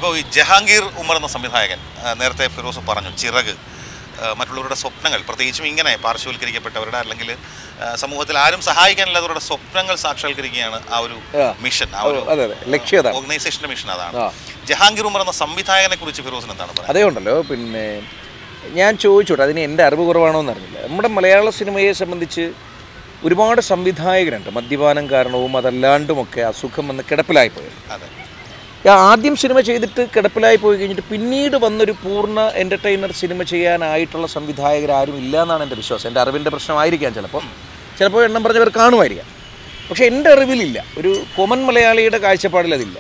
ഇപ്പോൾ ഈ ജഹാംഗീർ ഉമർ എന്ന സംവിധായകൻ ആ, നേരത്തെ ഫിറോസ് പറഞ്ഞു ചിറക് ആ, മറ്റുള്ളവരുടെ സ്വപ്നങ്ങൾ പ്രത്യേകിച്ചും ഇങ്ങനെ പാർശ്വവൽക്കരിക്കപ്പെട്ടവരുടെ അല്ലെങ്കിൽ ആ, സമൂഹത്തിൽ ആരും സഹായിക്കാനില്ലാത്തവരുടെ സ്വപ്നങ്ങൾ സാക്ഷാത്കരിക്കുകയാണ് ആ ഒരു ആ. മിഷൻ ആ ഒരു അതെ അതെ ലക്ഷ്യം അതാണ് ഓർഗനൈസേഷന്റെ മിഷൻ അതാണ് ആ. ജഹാംഗീർ ഉമർ എന്ന സംവിധായകനെ കുറിച്ച് ഫിറോസിന് എന്താണ് പറയുന്നത് അതേ ഉണ്ടല്ലോ പിന്നെ ഞാൻ ചോദിച്ചോട്ടെ അതിന് എൻ്റെ അറിവ് കുറവാണോ എന്ന് അറിഞ്ഞില്ല നമ്മുടെ മലയാള സിനിമയെ സംബന്ധിച്ച് ഒരുപാട് സംവിധായകരുണ്ട് മദ്യപാനം കാരണവും അതല്ലാണ്ടുമൊക്കെ അസുഖം വന്ന് കിടപ്പിലായിപ്പോയത് അതെ ആദ്യം സിനിമ ചെയ്തിട്ട് കിടപ്പിലായി പോയി കഴിഞ്ഞിട്ട് പിന്നീട് വന്നൊരു പൂർണ്ണ എൻ്റർടൈനർ സിനിമ ചെയ്യാനായിട്ടുള്ള സംവിധായകരാരും ഇല്ല എന്നാണ് എൻ്റെ വിശ്വാസം എൻ്റെ അറിവിൻ്റെ പ്രശ്നമായിരിക്കാം ചിലപ്പോൾ ചിലപ്പോൾ എണ്ണം പറഞ്ഞവർ കാണുമായിരിക്കാം പക്ഷേ എൻ്റെ അറിവിലില്ല ഒരു കൊമൻ മലയാളിയുടെ കാഴ്ചപ്പാടിൽ അതില്ല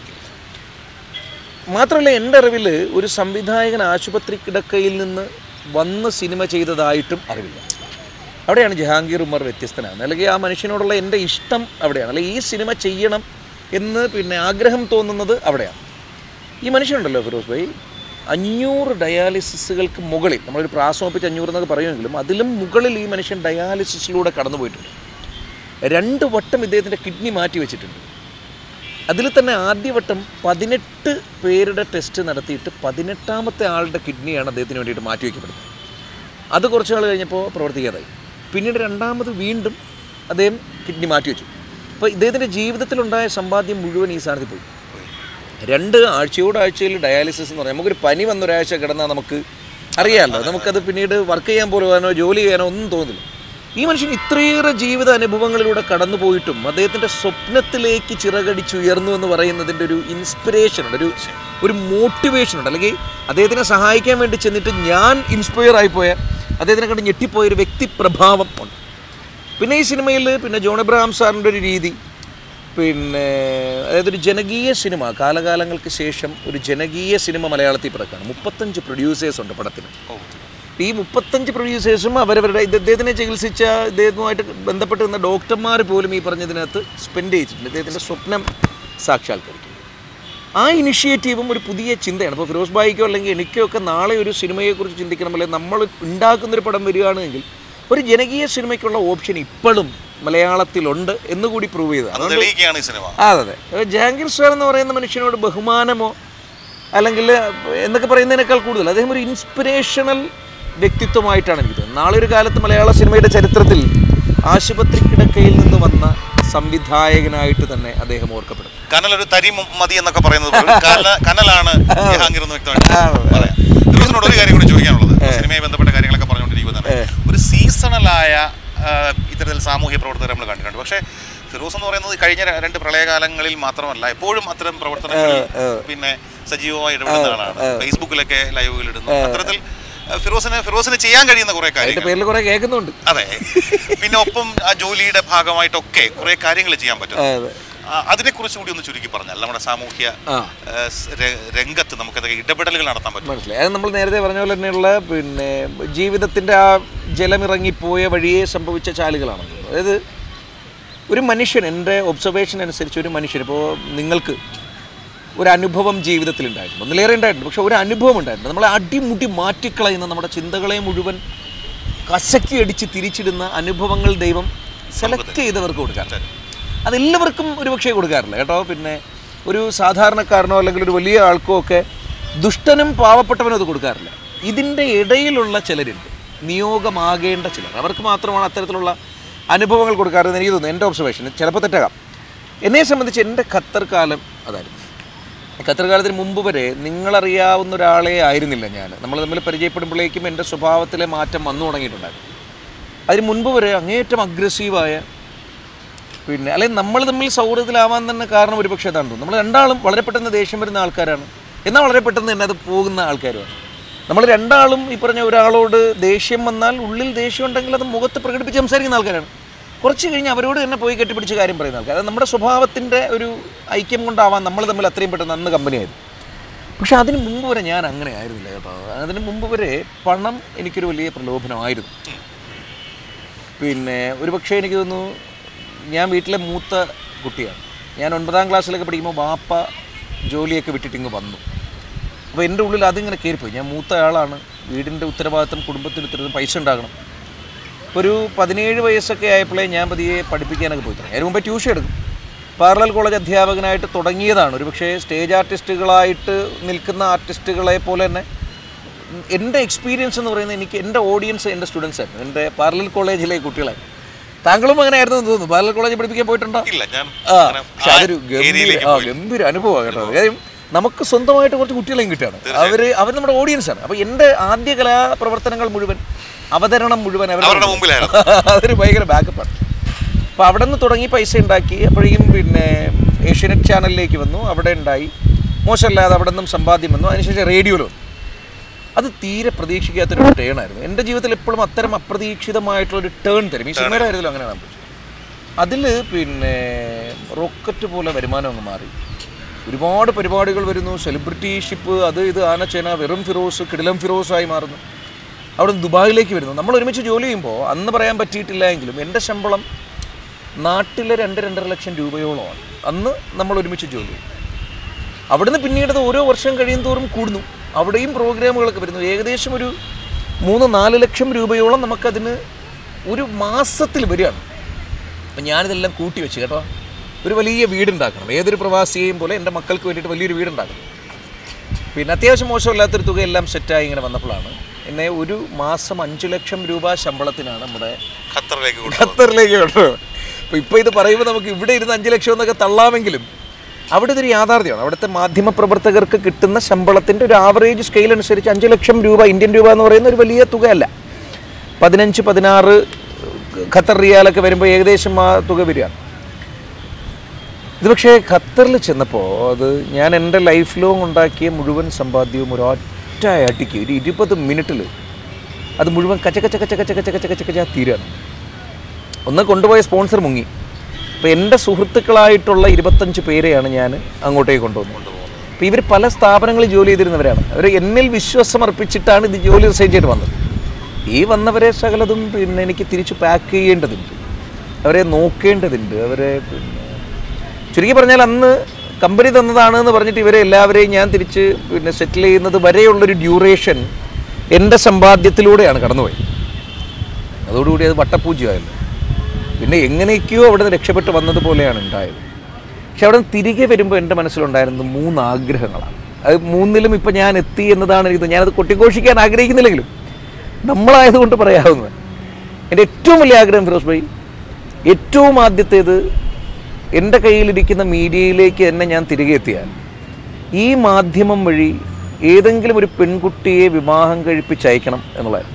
മാത്രമല്ല എൻ്റെ അറിവിൽ ഒരു സംവിധായകൻ ആശുപത്രി കിടക്കയിൽ നിന്ന് വന്ന് സിനിമ ചെയ്തതായിട്ടും അറിവില്ല അവിടെയാണ് ജഹാംഗീർ ഉമർ വ്യത്യസ്തനാകുന്നത് അല്ലെങ്കിൽ ആ മനുഷ്യനോടുള്ള എൻ്റെ ഇഷ്ടം അവിടെയാണ് അല്ലെങ്കിൽ ഈ സിനിമ ചെയ്യണം എന്ന് പിന്നെ ആഗ്രഹം തോന്നുന്നത് അവിടെയാണ് ഈ മനുഷ്യനുണ്ടല്ലോ ഫിറോസ് ഭായി അഞ്ഞൂറ് ഡയാലിസിസുകൾക്ക് മുകളിൽ നമ്മളൊരു പ്രാസമൊപ്പിച്ച് അഞ്ഞൂറ് എന്നൊക്കെ പറയുമെങ്കിലും അതിലും മുകളിൽ ഈ മനുഷ്യൻ ഡയാലിസിസിലൂടെ കടന്നു പോയിട്ടുണ്ട് രണ്ട് വട്ടം ഇദ്ദേഹത്തിൻ്റെ കിഡ്നി മാറ്റി വെച്ചിട്ടുണ്ട് അതിൽ തന്നെ ആദ്യവട്ടം പതിനെട്ട് പേരുടെ ടെസ്റ്റ് നടത്തിയിട്ട് പതിനെട്ടാമത്തെ ആളുടെ കിഡ്നിയാണ് അദ്ദേഹത്തിന് വേണ്ടിയിട്ട് മാറ്റിവെക്കപ്പെടുന്നത് അത് കുറച്ച് നാൾ കഴിഞ്ഞപ്പോൾ പ്രവർത്തിക്കാതായി പിന്നീട് രണ്ടാമത് വീണ്ടും അദ്ദേഹം കിഡ്നി മാറ്റിവെച്ചു അപ്പോൾ ഇദ്ദേഹത്തിൻ്റെ ജീവിതത്തിലുണ്ടായ സമ്പാദ്യം മുഴുവൻ ഈ സ്ഥാനത്ത് പോയി രണ്ട് ആഴ്ചയോട് ആഴ്ചയിൽ ഡയാലിസിസ് എന്ന് പറഞ്ഞാൽ നമുക്കൊരു പനി വന്ന ഒരാഴ്ച കിടന്നാൽ നമുക്ക് അറിയാമല്ലോ നമുക്കത് പിന്നീട് വർക്ക് ചെയ്യാൻ പോകാനോ ജോലി ചെയ്യാനോ ഒന്നും തോന്നില്ല ഈ മനുഷ്യൻ ഇത്രയേറെ ജീവിത അനുഭവങ്ങളിലൂടെ കടന്നു പോയിട്ടും അദ്ദേഹത്തിൻ്റെ സ്വപ്നത്തിലേക്ക് ചിറകടിച്ചുയർന്നു എന്ന് പറയുന്നതിൻ്റെ ഒരു ഇൻസ്പിറേഷൻ ഉണ്ട് ഒരു ഒരു മോട്ടിവേഷൻ ഉണ്ട് അല്ലെങ്കിൽ അദ്ദേഹത്തിനെ സഹായിക്കാൻ വേണ്ടി ചെന്നിട്ട് ഞാൻ ഇൻസ്പയർ ആയിപ്പോയ അദ്ദേഹത്തിനെ കണ്ട് ഞെട്ടിപ്പോയ ഒരു വ്യക്തിപ്രഭാവം ഉണ്ട് പിന്നെ ഈ സിനിമയിൽ പിന്നെ ജോൺ എബ്രഹാം സാറിൻ്റെ ഒരു രീതി പിന്നെ അതായത് ഒരു ജനകീയ സിനിമ കാലകാലങ്ങൾക്ക് ശേഷം ഒരു ജനകീയ സിനിമ മലയാളത്തിൽ പിറക്കാണ് മുപ്പത്തഞ്ച് പ്രൊഡ്യൂസേഴ്സ് ഉണ്ട് പടത്തിന് ഓ ഈ മുപ്പത്തഞ്ച് പ്രൊഡ്യൂസേഴ്സും അവരവരുടെ ഇത് ഇദ്ദേഹത്തിനെ ചികിത്സിച്ച ഇദ്ദേഹവുമായിട്ട് ബന്ധപ്പെട്ട് നിന്ന ഡോക്ടർമാർ പോലും ഈ പറഞ്ഞതിനകത്ത് സ്പെൻഡ് ചെയ്തിട്ടുണ്ട് ഇദ്ദേഹത്തിൻ്റെ സ്വപ്നം സാക്ഷാത്കരിക്കും ആ ഇനിഷ്യേറ്റീവും ഒരു പുതിയ ചിന്തയാണ് ഇപ്പോൾ ഫിറോസ് ബായിക്കോ അല്ലെങ്കിൽ എനിക്കോ ഒക്കെ നാളെ ഒരു സിനിമയെക്കുറിച്ച് ചിന്തിക്കണം അല്ലെങ്കിൽ നമ്മൾ ഉണ്ടാക്കുന്നൊരു പടം വരികയാണെങ്കിൽ ഒരു ജനകീയ സിനിമയ്ക്കുള്ള ഓപ്ഷൻ ഇപ്പോഴും മലയാളത്തിലുണ്ട് എന്നുകൂടി പ്രൂവ് ചെയ്തതാണ് അത് തെളിയിക്കുകയാണ് ഈ സിനിമ അതെ അതെ ഏഹ് ജഹാംഗീർ സാർ എന്ന് പറയുന്ന മനുഷ്യനോട് ബഹുമാനമോ അല്ലെങ്കിൽ എന്നൊക്കെ പറയുന്നതിനേക്കാൾ കൂടുതൽ അദ്ദേഹം ഒരു ഇൻസ്പിറേഷണൽ വ്യക്തിത്വമായിട്ടാണ് എനിക്ക് തോന്നുന്നത് നാളെ ഒരു കാലത്ത് മലയാള സിനിമയുടെ ചരിത്രത്തിൽ ആശുപത്രി കിടക്കയിൽ നിന്ന് വന്ന സംവിധായകനായിട്ട് തന്നെ അദ്ദേഹം ഓർക്കപ്പെടും കനൽ ഒരു തരി മ- മതി എന്നൊക്കെ പറയുന്നത് പോലെ കന- കനലാണ് ജഹാംഗീർ എന്ന് വ്യക്തമായിട്ട് പറയാം ഫിറോസിനോട് ഒരു കാര്യം കൂടി ചോദിക്കാനുള്ളത് സിനിമയുമായി ബന്ധപ്പെട്ട കാര്യങ്ങളൊക്കെ പറഞ്ഞുകൊണ്ടിരിക്കുമ്പോൾ തന്നെ ഒരു സീസണലായ ആ, ഇത്തരത്തിൽ സാമൂഹ്യ പ്രവർത്തകർ നമ്മൾ കണ്ടിട്ടുണ്ട് പക്ഷേ ഫിറോസ് എന്ന് പറയുന്നത് കഴിഞ്ഞ ര- രണ്ട് പ്രളയകാലങ്ങളിൽ മാത്രമല്ല എപ്പോഴും അത്തരം പ്രവർത്തനങ്ങളിൽ പിന്നെ സജീവമായി ഇടപെടുന്ന ആളാണ് ഫേസ്ബുക്കിലൊക്കെ ലൈവുകൾ ഇടുന്നു അത്തരത്തിൽ ആ, ഫിറോസിന് ഫിറോസിന് ചെയ്യാൻ കഴിയുന്ന കുറെ അതിൻ്റെ കാര്യങ്ങൾ പേരിൽ കുറേ കേൾക്കുന്നുണ്ട് അതെ പിന്നെ ഒപ്പം ആ ജോലിയുടെ ഭാഗമായിട്ടൊക്കെ കുറെ കാര്യങ്ങൾ ചെയ്യാൻ പറ്റും അതെ ആ, അതിനെക്കുറിച്ച് കൂടി ഒന്ന് ചുരുക്കി പറഞ്ഞാൽ നമ്മുടെ സാമൂഹ്യ ആ ആ, സ് ര- രംഗത്ത് നമുക്കതൊക്കെ ഇടപെടലുകൾ നടത്താൻ പറ്റും മനസ്സിലായി അത് നമ്മൾ നേരത്തെ പറഞ്ഞ പോലെ തന്നെയുള്ള പിന്നെ ജീവിതത്തിൻ്റെ ആ ജലമിറങ്ങിപ്പോയ വഴിയെ സംഭവിച്ച ചാലുകളാണല്ലോ അതായത് ഒരു മനുഷ്യൻ എൻ്റെ ഒബ്സർവേഷൻ അനുസരിച്ച് ഒരു മനുഷ്യൻ ഇപ്പോൾ നിങ്ങൾക്ക് ഒരു അനുഭവം ജീവിതത്തിൽ ഉണ്ടായിട്ടുണ്ട് ഒന്നിലേറെ ഉണ്ടായിട്ടുണ്ട് പക്ഷെ ഒരു അനുഭവം ഉണ്ടായിട്ടുണ്ട് നമ്മളെ അടിമുടി മാറ്റിക്കളയുന്ന നമ്മുടെ ചിന്തകളെ മുഴുവൻ കസക്കി അടിച്ച് തിരിച്ചിടുന്ന അനുഭവങ്ങൾ ദൈവം സെലക്ട് ചെയ്തവർക്ക് കൊടുക്കാൻ അതെല്ലാവർക്കും ഒരു പക്ഷേ കൊടുക്കാറില്ല കേട്ടോ പിന്നെ ഒരു സാധാരണക്കാരനോ അല്ലെങ്കിൽ ഒരു വലിയ ആൾക്കോ ഒക്കെ ദുഷ്ടനും പാവപ്പെട്ടവനും അത് കൊടുക്കാറില്ല ഇതിൻ്റെ ഇടയിലുള്ള ചിലരുണ്ട് നിയോഗമാകേണ്ട ചിലർ അവർക്ക് മാത്രമാണ് അത്തരത്തിലുള്ള അനുഭവങ്ങൾ കൊടുക്കാറെന്ന് എനിക്ക് തോന്നുന്നു എൻ്റെ ഒബ്സർവേഷൻ ചിലപ്പോൾ തെറ്റാകാം എന്നെ സംബന്ധിച്ച് എൻ്റെ ഖത്തർ കാലം അതായിരുന്നു ഖത്തർ കാലത്തിന് മുമ്പ് വരെ നിങ്ങളറിയാവുന്ന ഒരാളെ ആയിരുന്നില്ല ഞാൻ നമ്മൾ തമ്മിൽ പരിചയപ്പെടുമ്പോഴേക്കും എൻ്റെ സ്വഭാവത്തിലെ മാറ്റം വന്നു തുടങ്ങിയിട്ടുണ്ടായിരുന്നു അതിന് മുൻപ് വരെ അങ്ങേയറ്റം അഗ്രസീവായ പിന്നെ അല്ലെങ്കിൽ നമ്മൾ തമ്മിൽ സൗഹൃദത്തിലാവാൻ തന്നെ കാരണം ഒരുപക്ഷെ അതാണ് തോന്നുന്നു നമ്മൾ രണ്ടാളും വളരെ പെട്ടെന്ന് ദേഷ്യം വരുന്ന ആൾക്കാരാണ് എന്നാൽ വളരെ പെട്ടെന്ന് തന്നെ അത് പോകുന്ന ആൾക്കാരുമാണ് നമ്മൾ രണ്ടാളും ഈ പറഞ്ഞ ഒരാളോട് ദേഷ്യം വന്നാൽ ഉള്ളിൽ ദേഷ്യം ഉണ്ടെങ്കിൽ അത് മുഖത്ത് പ്രകടിപ്പിച്ച് സംസാരിക്കുന്ന ആൾക്കാരാണ് കുറച്ച് കഴിഞ്ഞ് അവരോട് തന്നെ പോയി കെട്ടിപ്പിടിച്ച് കാര്യം പറയുന്ന ആൾക്കാർ അത് നമ്മുടെ സ്വഭാവത്തിൻ്റെ ഒരു ഐക്യം കൊണ്ടാവാൻ നമ്മൾ തമ്മിൽ അത്രയും പെട്ടെന്ന് അന്ന് കമ്പനിയായിരുന്നു പക്ഷെ അതിന് മുമ്പ് വരെ ഞാൻ അങ്ങനെ ആയിരുന്നില്ല കേട്ടോ അതിന് മുമ്പ് വരെ പണം എനിക്കൊരു വലിയ പ്രലോഭനമായിരുന്നു പിന്നെ ഒരു പക്ഷേ എനിക്ക് തോന്നുന്നു ഞാൻ വീട്ടിലെ മൂത്ത കുട്ടിയാണ് ഞാൻ ഒൻപതാം ക്ലാസ്സിലൊക്കെ പഠിക്കുമ്പോൾ വാപ്പ ജോലിയൊക്കെ വിട്ടിട്ട് ഇങ്ങ് വന്നു അപ്പോൾ എൻ്റെ ഉള്ളിൽ അതിങ്ങനെ കയറിപ്പോയി ഞാൻ മൂത്ത ആളാണ് വീടിൻ്റെ ഉത്തരവാദിത്തം കുടുംബത്തിൻ്റെ ഉത്തരവാദിത്തം പൈസ ഉണ്ടാകണം ഒരു പതിനേഴ് വയസ്സൊക്കെ ആയപ്പോഴേ ഞാൻ പതിയെ പഠിപ്പിക്കാനൊക്കെ പോയി തുടങ്ങി അതിന് മുമ്പേ ട്യൂഷൻ എടുക്കും പാരലൽ കോളേജ് അധ്യാപകനായിട്ട് തുടങ്ങിയതാണ് ഒരു പക്ഷേ സ്റ്റേജ് ആർട്ടിസ്റ്റുകളായിട്ട് നിൽക്കുന്ന ആർട്ടിസ്റ്റുകളെ പോലെ തന്നെ എൻ്റെ എക്സ്പീരിയൻസ് എന്ന് പറയുന്നത് എനിക്ക് എൻ്റെ ഓഡിയൻസ് എൻ്റെ സ്റ്റുഡൻസ് ആയിരുന്നു എൻ്റെ പാരലൽ കോളേജിലെ കുട്ടികളെ താങ്കളും അങ്ങനെ ആയിരുന്നു എന്ന് തോന്നുന്നു പാരലൽ കോളേജ് പഠിപ്പിക്കാൻ പോയിട്ടുണ്ടോ ഇല്ല ഞാൻ ആ അങ്ങനെ പക്ഷെ ആ അതൊരു ഗംഭീര ഏരിയയിലേക്ക് ആ പോയി ഗംഭീര അനുഭവമാണ് കേട്ടോ കാര്യം നമുക്ക് സ്വന്തമായിട്ട് കുറച്ച് കുട്ടികളെയും കിട്ടുകയാണ് അവർ അവർ നമ്മുടെ ഓഡിയൻസ് ആണ് അപ്പോൾ എൻ്റെ ആദ്യ കലാപ്രവർത്തനങ്ങൾ മുഴുവൻ അവതരണം മുഴുവൻ അവരുടെ അവരുടെ മുമ്പിലായിരുന്നു അതൊരു ഭയങ്കര ബാക്കപ്പാണ് അപ്പോൾ അവിടെ നിന്ന് തുടങ്ങി പൈസ ഉണ്ടാക്കി അപ്പോഴേക്കും പിന്നെ ഏഷ്യാനെറ്റ് ചാനലിലേക്ക് വന്നു അവിടെ ഉണ്ടായി മോശമല്ലാതെ അവിടെ നിന്നും സമ്പാദ്യം വന്നു അതിനുശേഷം റേഡിയോയിൽ വന്നു അത് തീരെ പ്രതീക്ഷിക്കാത്തൊരു ടേൺ ആയിരുന്നു എൻ്റെ ജീവിതത്തിൽ എപ്പോഴും അത്തരം അപ്രതീക്ഷിതമായിട്ടുള്ളൊരു ടേൺ തരും ഈ സിനിമയുടെ കാര്യത്തിലും അങ്ങനെയാണ് സംഭവിച്ചത് അതിൽ പിന്നെ റോക്കറ്റ് പോലെ വരുമാനം അങ്ങ് മാറി ഒരുപാട് പരിപാടികൾ വരുന്നു സെലിബ്രിറ്റിഷിപ്പ് അത് ഇത് ആനച്ചേന വെറും ഫിറോസ് കിടിലം ഫിറോസായി മാറുന്നു അവിടെ നിന്ന് ദുബായിലേക്ക് വരുന്നു നമ്മൾ ഒരുമിച്ച് ജോലി ചെയ്യുമ്പോൾ അന്ന് പറയാൻ പറ്റിയിട്ടില്ല എങ്കിലും എൻ്റെ ശമ്പളം നാട്ടിലെ രണ്ട് രണ്ടര ലക്ഷം രൂപയോളമാണ് അന്ന് നമ്മൾ ഒരുമിച്ച് ജോലി ചെയ്തു അവിടുന്ന് പിന്നീട് അത് ഓരോ വർഷം കഴിയും തോറും കൂടുന്നു അവിടെയും പ്രോഗ്രാമുകളൊക്കെ വരുന്നു ഏകദേശം ഒരു മൂന്ന് നാല് ലക്ഷം രൂപയോളം നമുക്കതിന് ഒരു മാസത്തിൽ വരികയാണ് അപ്പം ഞാനിതെല്ലാം കൂട്ടി വെച്ച് കേട്ടോ ഒരു വലിയ വീടുണ്ടാക്കണം ഏതൊരു പ്രവാസിയെയും പോലെ എൻ്റെ മക്കൾക്ക് വേണ്ടിയിട്ട് വലിയൊരു വീടുണ്ടാക്കണം പിന്നെ അത്യാവശ്യം മോശമില്ലാത്തൊരു തുകയെല്ലാം സെറ്റായി ഇങ്ങനെ വന്നപ്പോഴാണ് എന്നെ ഒരു മാസം അഞ്ച് ലക്ഷം രൂപ ശമ്പളത്തിനാണ് നമ്മുടെ ഖത്തറിലേക്ക് കൊണ്ടുപോകും ഖത്തറിലേക്ക് കേട്ടോ അപ്പോൾ ഇപ്പോൾ ഇത് പറയുമ്പോൾ നമുക്ക് ഇവിടെ ഇരുന്ന് അഞ്ച് ലക്ഷം എന്നൊക്കെ തള്ളാമെങ്കിലും അവിടെ ഇതൊരു യാഥാർത്ഥ്യമാണ് അവിടുത്തെ മാധ്യമ പ്രവർത്തകർക്ക് കിട്ടുന്ന ശമ്പളത്തിൻ്റെ ഒരു ആവറേജ് സ്കെയിൽ അനുസരിച്ച് അഞ്ച് ലക്ഷം രൂപ ഇന്ത്യൻ രൂപ എന്ന് പറയുന്ന ഒരു വലിയ തുകയല്ല പതിനഞ്ച് പതിനാറ് ഖത്തർ റിയാലൊക്കെ വരുമ്പോൾ ഏകദേശം ആ തുക വരികയാണ് ഇത് പക്ഷേ ഖത്തറിൽ ചെന്നപ്പോൾ അത് ഞാൻ എൻ്റെ ലൈഫ് ലോങ് ഉണ്ടാക്കിയ മുഴുവൻ സമ്പാദ്യവും ഒരൊറ്റ അടിക്ക് ഒരു ഇരുപത് മിനിറ്റിൽ അത് മുഴുവൻ കച്ച കച്ച കച്ച കച്ച കച്ച കച്ച കച്ച കച്ച തീരുകയാണ് ഒന്ന് കൊണ്ടുപോയ സ്പോൺസർ മുങ്ങി അപ്പോൾ എൻ്റെ സുഹൃത്തുക്കളായിട്ടുള്ള ഇരുപത്തഞ്ച് പേരെയാണ് ഞാൻ അങ്ങോട്ടേക്ക് കൊണ്ടുവന്നത് അപ്പോൾ ഇവർ പല സ്ഥാപനങ്ങളിൽ ജോലി ചെയ്തിരുന്നവരാണ് അവർ എന്നിൽ വിശ്വാസം അർപ്പിച്ചിട്ടാണ് ഇത് ജോലി റിസൈൻ ചെയ്തിട്ട് വന്നത് ഈ വന്നവരെ സകലതും പിന്നെ എനിക്ക് തിരിച്ച് പാക്ക് ചെയ്യേണ്ടതുണ്ട് അവരെ നോക്കേണ്ടതുണ്ട് അവരെ പിന്നെ ചുരുക്കി പറഞ്ഞാൽ അന്ന് കമ്പനി തന്നതാണ് എന്ന് പറഞ്ഞിട്ട് ഇവരെ എല്ലാവരെയും ഞാൻ തിരിച്ച് പിന്നെ സെറ്റിൽ ചെയ്യുന്നത് വരെയുള്ളൊരു ഡ്യൂറേഷൻ എൻ്റെ സമ്പാദ്യത്തിലൂടെയാണ് കടന്നുപോയി അതോടുകൂടി അത് വട്ടപൂജ്യമായല്ലോ പിന്നെ എങ്ങനെയൊക്കെയോ അവിടെ നിന്ന് രക്ഷപ്പെട്ട് വന്നതുപോലെയാണ് ഉണ്ടായത് പക്ഷെ അവിടെ നിന്ന് തിരികെ വരുമ്പോൾ എൻ്റെ മനസ്സിലുണ്ടായിരുന്നത് മൂന്ന് ആഗ്രഹങ്ങളാണ് അത് മൂന്നിലും ഇപ്പം ഞാൻ എത്തി എന്നതാണ് എനിക്ക് തോന്നുന്നത്. ഞാനത് കൊട്ടിഘോഷിക്കാൻ ആഗ്രഹിക്കുന്നില്ലെങ്കിലും നമ്മളായതുകൊണ്ട് പറയാവുന്നത് എൻ്റെ ഏറ്റവും വലിയ ആഗ്രഹം ഫിറോസ് ഭായി ഏറ്റവും ആദ്യത്തേത് എൻ്റെ കയ്യിലിരിക്കുന്ന മീഡിയയിലേക്ക് തന്നെ ഞാൻ തിരികെ എത്തിയാൽ ഈ മാധ്യമം വഴി ഏതെങ്കിലും ഒരു പെൺകുട്ടിയെ വിവാഹം കഴിപ്പിച്ചയക്കണം എന്നുള്ളതായിരുന്നു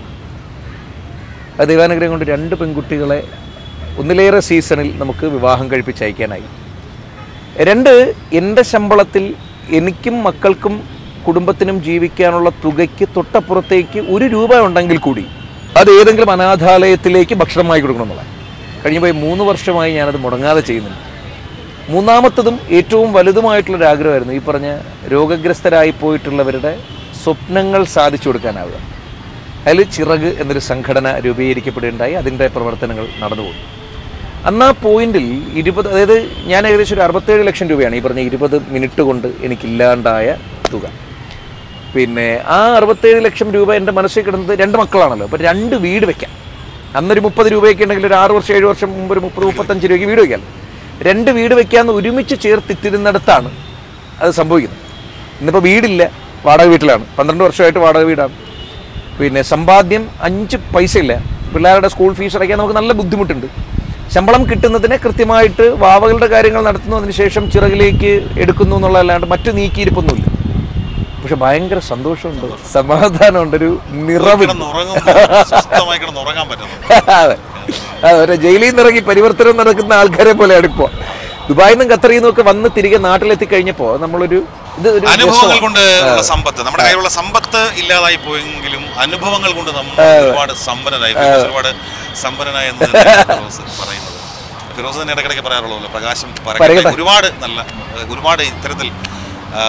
അത് ദൈവാനുഗ്രഹം കൊണ്ട് രണ്ട് പെൺകുട്ടികളെ ഒന്നിലേറെ സീസണിൽ നമുക്ക് വിവാഹം കഴിപ്പിച്ചയക്കാനായി രണ്ട് എൻ്റെ ശമ്പളത്തിൽ എനിക്കും മക്കൾക്കും കുടുംബത്തിനും ജീവിക്കാനുള്ള തുകയ്ക്ക് തൊട്ടപ്പുറത്തേക്ക് ഒരു രൂപ ഉണ്ടെങ്കിൽ കൂടി അത് ഏതെങ്കിലും അനാഥാലയത്തിലേക്ക് ഭക്ഷണമായി കൊടുക്കണമെന്നുള്ള കഴിഞ്ഞ പോയി മൂന്ന് വർഷമായി ഞാനത് മുടങ്ങാതെ ചെയ്യുന്നുണ്ട് മൂന്നാമത്തതും ഏറ്റവും വലുതുമായിട്ടുള്ളൊരു ആഗ്രഹമായിരുന്നു ഈ പറഞ്ഞ രോഗഗ്രസ്തരായി പോയിട്ടുള്ളവരുടെ സ്വപ്നങ്ങൾ സാധിച്ചു കൊടുക്കാനാവുക അതിൽ ചിറക് എന്നൊരു സംഘടന രൂപീകരിക്കപ്പെടുകയുണ്ടായി അതിൻ്റെ പ്രവർത്തനങ്ങൾ നടന്നുപോകും അന്ന് ആ പോയിന്റിൽ ഇരുപത് അതായത് ഞാൻ ഏകദേശം ഒരു അറുപത്തേഴ് ലക്ഷം രൂപയാണ് ഈ പറഞ്ഞ ഇരുപത് മിനിറ്റ് കൊണ്ട് എനിക്കില്ലാണ്ടായ തുക പിന്നെ ആ അറുപത്തേഴ് ലക്ഷം രൂപ എൻ്റെ മനസ്സിൽ കിടന്നത് രണ്ട് മക്കളാണല്ലോ അപ്പോൾ രണ്ട് വീട് വെക്കാം അന്നൊരു മുപ്പത് രൂപയൊക്കെ ഉണ്ടെങ്കിൽ ഒരു ആറ് വർഷം ഏഴ് വർഷം മുമ്പ് ഒരു മുപ്പത് മുപ്പത്തഞ്ച് രൂപയ്ക്ക് വീട് വയ്ക്കാം രണ്ട് വീട് വെക്കാമെന്ന് ഒരുമിച്ച് ചേർത്തിട്ടിരുന്നിടത്താണ് അത് സംഭവിക്കുന്നത് ഇന്നിപ്പോൾ വീടില്ല വാടക വീട്ടിലാണ് പന്ത്രണ്ട് വർഷമായിട്ട് വാടക വീടാണ് പിന്നെ സമ്പാദ്യം അഞ്ച് പൈസ ഇല്ല പിള്ളേരുടെ സ്കൂൾ ഫീസ് അടയ്ക്കാൻ നമുക്ക് നല്ല ബുദ്ധിമുട്ടുണ്ട് ശമ്പളം കിട്ടുന്നതിനെ കൃത്യമായിട്ട് വാവകളുടെ കാര്യങ്ങൾ നടത്തുന്നു അതിനുശേഷം ചിറകിലേക്ക് എടുക്കുന്നു എന്നുള്ളതല്ലാണ്ട് മറ്റു നീക്കിയിരിപ്പൊന്നുമില്ല പക്ഷെ ഭയങ്കര സന്തോഷമുണ്ട് സമാധാനമുണ്ട് ഒരു നിറവ് കിടന്നുറങ്ങുമ്പോൾ സ്വസ്ഥമായി കിടന്നുറങ്ങാൻ പറ്റുന്നു അതെ അതെ ഒരു ജയിലിൽ നിന്ന് ഇറങ്ങി പരിവർത്തനം നടക്കുന്ന ആൾക്കാരെ പോലെയാണ് ഇപ്പോൾ ദുബായിൽ നിന്നും ഖത്തറിൽ നിന്നൊക്കെ വന്ന് തിരികെ നാട്ടിലെത്തി കഴിഞ്ഞപ്പോൾ നമ്മളൊരു ഇത് ഒരു അനുഭവങ്ങൾ രസമാണ്. കൊണ്ട് ഉള്ള സമ്പത്ത് നമ്മുടെ കയ്യിലുള്ള സമ്പത്ത് ഇല്ലാതായി പോയെങ്കിലും അനുഭവങ്ങൾ കൊണ്ട് നമ്മൾ ഒരുപാട് സമ്പന്നരായി ഫിറോസ് ഒരുപാട് സമ്പന്നനായി എന്ന് തന്നെയാണ് ഫിറോസ് പറയുന്നത് ഫിറോസ് തന്നെ ഇടയ്ക്കിടയ്ക്ക് പറയാറുള്ളൂ പ്രകാശം പരക്കട്ടെ പരക്കട്ടെ. ഒരുപാട് നല്ല ഏഹ്, ഒരുപാട് ഇത്തരത്തിൽ ആ,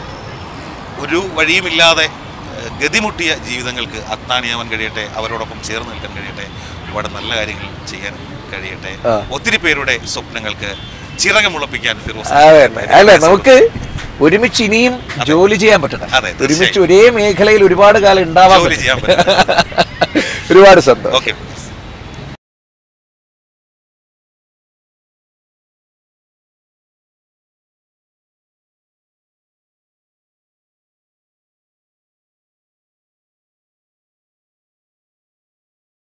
ഒരു വഴിയുമില്ലാതെ ഏഹ്, ഗതിമുട്ടിയ ജീവിതങ്ങൾക്ക് അത്താണിയാവാൻ കഴിയട്ടെ അവരോടൊപ്പം ചേർന്ന് നിൽക്കാൻ കഴിയട്ടെ ഒരുപാട് നല്ല കാര്യങ്ങൾ ചെയ്യാൻ കഴിയട്ടെ ആ. ഒത്തിരി പേരുടെ സ്വപ്നങ്ങൾക്ക് ചിറകമുളപ്പിക്കാൻ ഫിറോസ് അതെ അല്ല നമുക്ക് ഒരുമിച്ച് ഇനിയും ജോലി ചെയ്യാൻ പറ്റണം അതെ, ഒരുമിച്ച് തീർച്ചയായും. ഒരേ മേഖലയിൽ ഒരുപാട് കാലം ഉണ്ടാവാൻ ജോലി പറ്റണം. ചെയ്യാൻ പറ്റും ഒരുപാട് സന്തോഷം ഓക്കെ